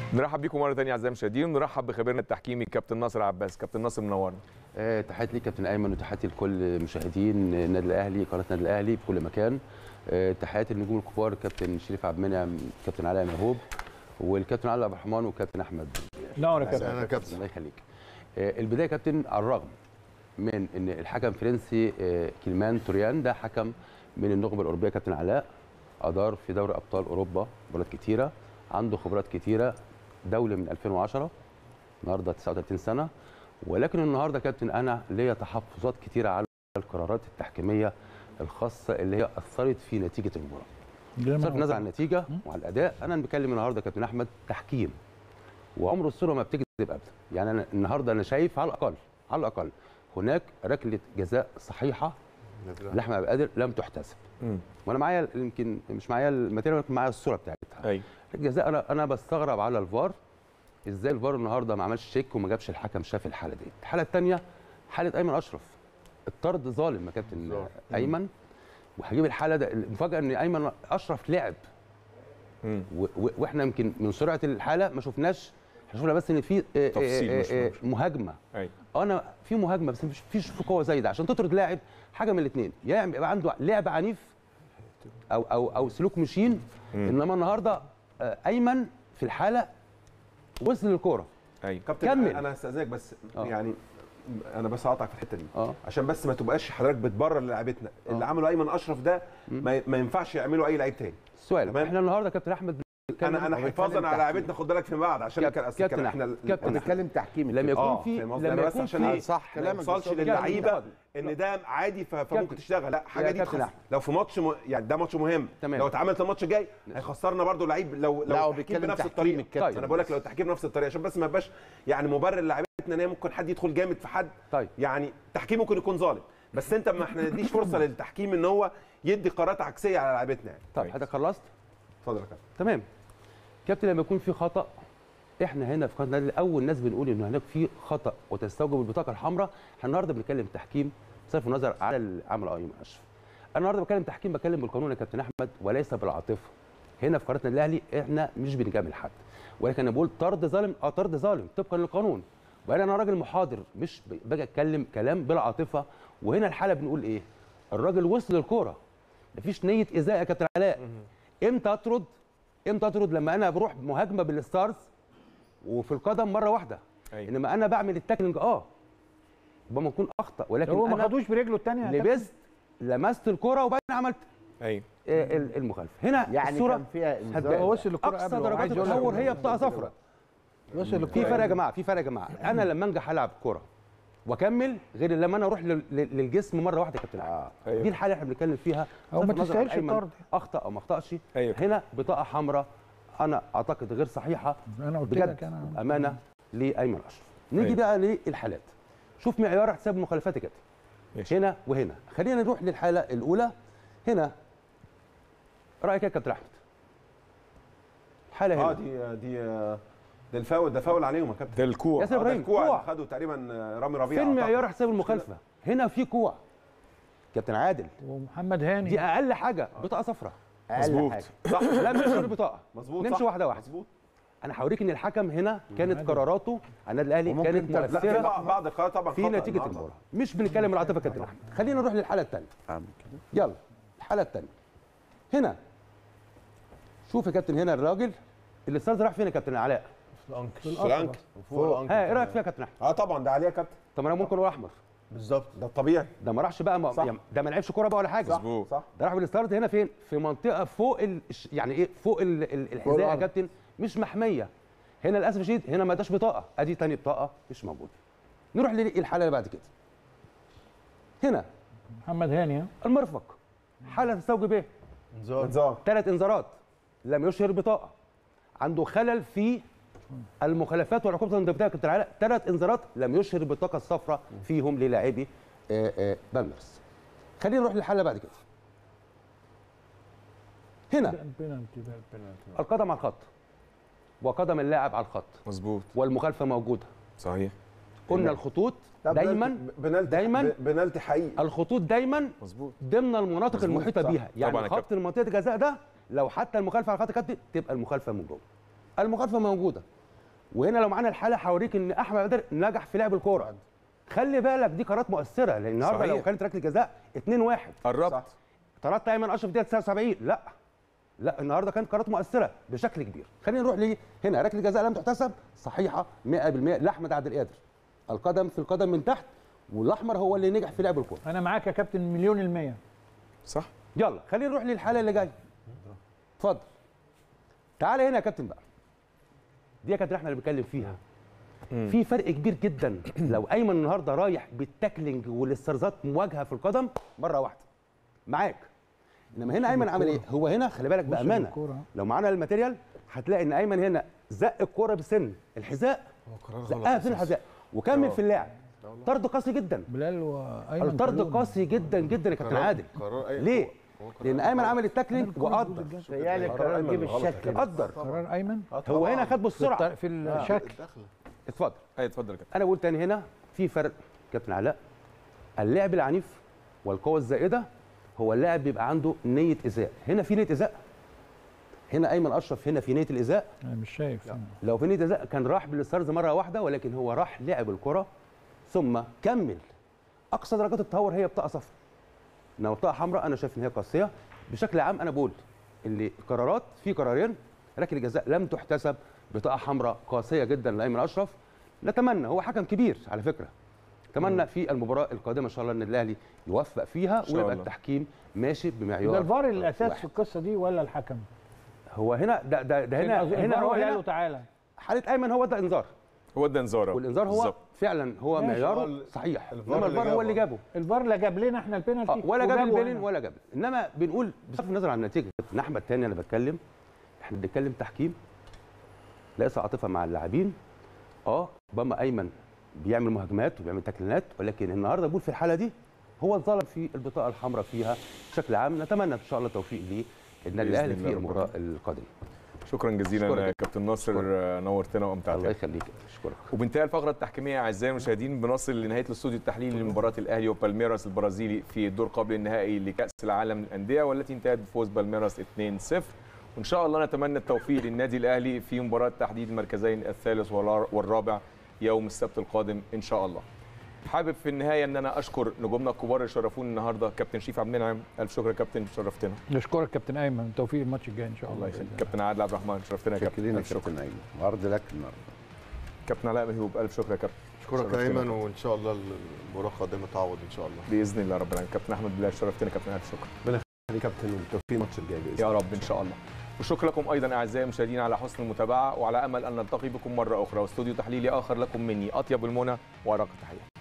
نرحب بيكم مره ثانيه اعزائي المشاهدين ونرحب بخبيرنا التحكيمي كابتن ناصر عباس كابتن ناصر منورنا آه، تحياتي ليك كابتن ايمن وتحياتي لكل مشاهدين النادي الاهلي قناه النادي الاهلي في كل مكان آه، تحياتي للنجوم الكبار كابتن شريف عبد المنعم كابتن علاء مهوب والكابتن علي عبد الرحمن والكابتن احمد نور يا كابتن انا كابتن الله يخليك آه، البدايه يا كابتن على الرغم من ان الحكم الفرنسي آه، كيلمان توريان ده حكم من النخبه الاوروبيه كابتن علاء ادار في دوري ابطال اوروبا مباريات كتيره عنده خبرات كتيره دولي من 2010 النهارده 39 سنه ولكن النهارده كابتن انا ليا تحفظات كتيره على القرارات التحكيميه الخاصه اللي هي اثرت في نتيجه المباراه بصرف النظر عن النتيجه وعن الاداء انا بتكلم النهارده كابتن احمد تحكيم وعمر الصوره ما بتكذب ابدا يعني انا النهارده انا شايف على الاقل على الاقل هناك ركله جزاء صحيحه لاحمد عبد القادر لم تحتسب مم. وانا معايا يمكن مش معايا الماتيريال ولكن معايا الصوره بتاعتها ايوه الجزاء انا انا بستغرب على الفار ازاي الفار النهارده ما عملش شيك وما جابش الحكم شاف الحاله دي الحاله الثانيه حاله ايمن اشرف الطرد ظالم يا كابتن ايمن وهجيب الحاله ده المفاجاه ان ايمن اشرف لعب مم. و- و- واحنا يمكن من سرعه الحاله ما شفناش احنا شفنا بس ان في آه، تفصيل آه، مش آه، مش- مهاجمه ايوه انا في مهاجمه بس مفيش فيش في قوه زايده عشان تطرد لاعب حاجه من الاثنين يا اما يبقى عنده لعب عنيف او او او سلوك مشين انما النهارده آه، ايمن في الحاله وصل للكوره ايوه كابتن كمل. انا هستاذنك بس آه. يعني انا بس هقطعك في الحته دي اه عشان بس ما تبقاش حضرتك بتبرر للاعيبتنا اللي عمله ايمن اشرف ده ما, ما ينفعش يعمله اي لعيب تاني السؤال تمام. احنا النهارده كابتن احمد بنتكلم- انا انا حفاظا على لعيبتنا خد بالك فيما بعد عشان كابتن- كان أصل كابتن كان أحمد، احنا كابتن ال- أحمد. بنتكلم تحكيمي لما يكون اه في فاهم قصدي؟ لما أنا بس يكون عشان في صح ما كلامك يوصلش بالظبط. للعيبه كابتن. ان ده عادي ف- فممكن كابتن. تشتغل لا حاجه يا دي كابتن تخص... أحمد. لو في ماتش م... يعني ده ماتش مهم تمام. لو اتعملت الماتش الجاي هيخسرنا برضو لعيب لو لا، هو لو التحكيم بيتكلم بنفس تحكيم الطريقه الكابتن. انا بقول لك لو التحكيم بنفس الطريقه عشان بس ما يبقاش يعني مبرر لعيبتنا ان هي ممكن حد يدخل جامد في حد طيب. يعني التحكيم ممكن يكون ظالم بس انت ما احنا نديش فرصه للتحكيم ان هو يدي قرارات عكسيه على لعيبتنا يعني طيب حضرتك خلصت اتفضل يا كابتن تمام كابتن لما يكون في خطا احنا هنا في قناه النادي اول ناس بنقول ان هناك في خطا وتستوجب البطاقه الحمراء احنا النهارده بنتكلم تحكيم بصرف النظر على اللي عمله ايمن اشرف انا النهارده بتكلم تحكيم بتكلم بالقانون يا كابتن احمد وليس بالعاطفه هنا في قناه النادي الاهلي احنا مش بنجامل حد ولكن انا بقول طرد ظالم اه طرد ظالم طبقا للقانون وبعدين انا راجل محاضر مش ب- باجي اتكلم كلام بالعاطفه وهنا الحاله بنقول ايه الراجل وصل للكوره مفيش نيه ايذاء يا كابتن علاء امتى اطرد امتى اطرد لما انا بروح مهاجمه بالستارز وفي القدم مره واحده أيوة. انما انا بعمل التاكلينج اه ربما اكون اخطا ولكن هو ما انا خدوش برجله الثانيه لبست لمست الكره وبعدين عملت ايوه آه، ال- المخالفه هنا يعني الصوره كان فيها هتبان. انذار هو وصل للكرة اقصى قبله، درجات عايز يقول لك التطور إن هي بطاقه صفراء وصل في فرق يا جماعه في فرق يا جماعه انا لما انجح العب كره واكمل غير لما انا اروح لل- لل- للجسم مره واحده يا كابتن آه. أيوة. دي الحاله اللي احنا بنتكلم فيها أو ما بصرف النظر عن تستاهلش أيمن الطرد. اخطا او ما اخطاش أيوة. هنا بطاقه حمراء انا اعتقد غير صحيحه انا قلت بجد لك انا امانه لايمن اشرف نيجي أيوة. بقى للحالات شوف معيار حساب المخالفات يا كابتن ماشي. هنا وهنا خلينا نروح للحاله الاولى هنا رايك يا كابتن احمد حاله هنا اه دي دي ده الفاول ده فاول عليهم يا كابتن ده الكوع ياسر آه، ده ابراهيم الكوع كوع اللي خدوا تقريبا رامي ربيعه فين أعتقد. معيار حساب المخالفه هنا في كوع كابتن عادل ومحمد هاني دي اقل حاجه بطاقه صفراء اقل مظبوط. حاجه صح لا مش غير بطاقه مظبوط نمشي صح. واحده واحده مظبوط انا هوريك ان الحكم هنا كانت قراراته على النادي الاهلي وممكن كانت تلعب. لا في مؤثره بعض بعض القرارات طبعا في خطأ نتيجه النهاردة. المباراه مش بنتكلم العاطفه يا كابتن احمد خلينا نروح للحاله الثانيه اعمل كده يلا الحاله الثانيه هنا شوف يا كابتن هنا الراجل اللي استاذ راح فين يا كابتن علاء فرانك فوق ها ايه رايك فيها يا كابتن احمد اه طبعا ده عليه يا كابتن طب انا ممكن اقول احمر بالظبط ده الطبيعي ده ما راحش بقى ما صح. يعني ده ما لعبش كوره بقى ولا حاجه مظبوط صح ده راح بالستارت هنا فين في منطقه فوق ال... يعني ايه فوق ال... ال... الحذاء يا الأرض. كابتن مش محميه هنا للاسف الشديد هنا ما اداش بطاقه ادي تاني بطاقه مش موجوده نروح للحاله اللي بعد كده هنا محمد هاني ها؟ المرفق حاله تستوجب ايه انذار ثلاث انذارات لم يشهر بطاقه عنده خلل في المخالفات والعقوبات الانضباطيه يا كابتن علاء ثلاث انذارات لم يشهر بالطاقه الصفراء فيهم للاعبي آه، آه، بالمرس خلينا نروح للحاله بعد كده هنا بينالتي ده البينالتي القدم على الخط وقدم اللاعب على الخط مظبوط والمخالفه موجوده صحيح قلنا الخطوط طب دايما بنالتي دايما ب- بنالتي حقيقي الخطوط دايما مظبوط ضمن المناطق مظبوط، المحيطه صح. بيها يعني طبعاً يا خط كابتن. المنطقه الجزاء ده لو حتى المخالفه على خط الكابتن تبقى المخالفه من جوه المخالفه موجوده وهنا لو معانا الحاله هوريك ان احمد بدر نجح في لعب الكوره خلي بالك دي قرارات مؤثره لان النهارده صحيح. لو كانت ركله جزاء 2 1 قربت طردت ايمن اشرف دقيقه 79 لا لا النهارده كانت قرارات مؤثره بشكل كبير خلينا نروح ليه هنا ركله جزاء لم تحتسب صحيحه 100% لاحمد عبد القادر القدم في القدم من تحت والاحمر هو اللي نجح في لعب الكوره انا معاك يا كابتن مليون المية صح يلا خلينا نروح للحاله اللي جايه اتفضل تعالى هنا يا كابتن بقى دي يا كابتن احنا اللي بنتكلم فيها في فرق كبير جدا لو ايمن النهارده رايح بالتاكلينج والاسترزات مواجهه في القدم مره واحده معاك انما هنا ايمن عمل ايه هو هنا خلي بالك بامانه الكورة. لو معانا الماتيريال هتلاقي ان ايمن هنا زق الكوره بسن الحذاء زقها في الحذاء وكمل في اللعب طرد قاسي جدا بلال وايمن الطرد كلهم. قاسي جدا جدا يا كابتن عادل ليه؟ لان ايمن عمل التاكلينج وقدر تهيألي القرار جه بالشكل قدر قرار ايمن هو هنا خد بالسرعه في الشكل اتفضل اي اتفضل يا كابتن انا بقول تاني هنا في فرق كابتن علاء اللعب العنيف والقوه الزائده هو اللاعب بيبقى عنده نيه ايذاء هنا في نيه ايذاء هنا ايمن اشرف هنا في نيه الايذاء انا مش شايف لو في نيه ايذاء كان راح بالاسترز مره واحده ولكن هو راح لعب الكره ثم كمل اقصى درجات التهور هي بطاقه صفراء انما بطاقه حمراء انا شايف ان هي قاسيه بشكل عام انا بقول اللي قرارات في قرارين ركله جزاء لم تحتسب بطاقه حمراء قاسيه جدا لايمن اشرف نتمنى هو حكم كبير على فكره اتمنى في المباراه القادمه ان شاء الله النادي الاهلي يوفق فيها شاء ويبقى الله. التحكيم ماشي بمعيار ده الفار الاساس واحد. في القصه دي ولا الحكم هو هنا ده ده, ده هنا الفار هنا هو اللي قال له هنا تعالى حاله ايمن هو ده انذار هو ده انذار والانذار هو بالظبط. فعلا هو ماشي. معياره هو صحيح الفار انما اللي الفار هو اللي جابه. جابه الفار لا جاب لنا احنا البينالتي آه، ولا جاب وجابه البيلين هنا. ولا جاب انما بنقول بصرف النظر عن النتيجه كابتن احمد تاني انا بتكلم احنا بنتكلم تحكيم ليس عاطفه مع اللاعبين اه ربما ايمن بيعمل مهاجمات وبيعمل تكلينات ولكن النهارده بقول في الحاله دي هو اتظلم في البطاقه الحمراء فيها بشكل عام نتمنى ان شاء الله التوفيق للنادي بإذن الاهلي الله في رب المباراه القادمه شكرا جزيلا أشكرك. يا كابتن ناصر أشكرك. آه، نورتنا الله وامتعتنا يخليك اشكرك وبانتهاء الفقره التحكيميه اعزائي المشاهدين بنصل لنهايه الاستوديو التحليلي لمباراه الاهلي وبالميراس البرازيلي في الدور قبل النهائي لكاس العالم للانديه والتي انتهت بفوز بالميراس 2-0 وان شاء الله نتمنى التوفيق للنادي الاهلي في مباراه تحديد المركزين الثالث والر- والرابع يوم السبت القادم ان شاء الله حابب في النهايه ان انا اشكر نجومنا الكبار اللي شرفوني النهارده كابتن شريف عبد المنعم الف شكر يا كابتن شرفتنا نشكرك كابتن ايمن توفيق الماتش الجاي ان شاء الله الله يخليك كابتن عادل عبد الرحمن شرفتنا يا كابتن شاكرين يا ألف شكر. كابتن ايمن وعرض لك النهارده كابتن علاء مهيوب الف شكر يا كابتن اشكرك شرفتنا يا ايمن كابتن. وان شاء الله المباراه القادمه تعوض ان شاء الله باذن الله رب العالمين كابتن احمد بلال شرفتنا كابتن الف شكر يا كابتن والتوفيق الماتش الجاي باذن يا رب ان شاء الله وشكر لكم ايضا اعزائي المشاهدين على حسن المتابعه وعلى امل ان نلتقي بكم مره اخرى واستوديو تحليلي اخر لكم مني اطيب المنى وارق التحيه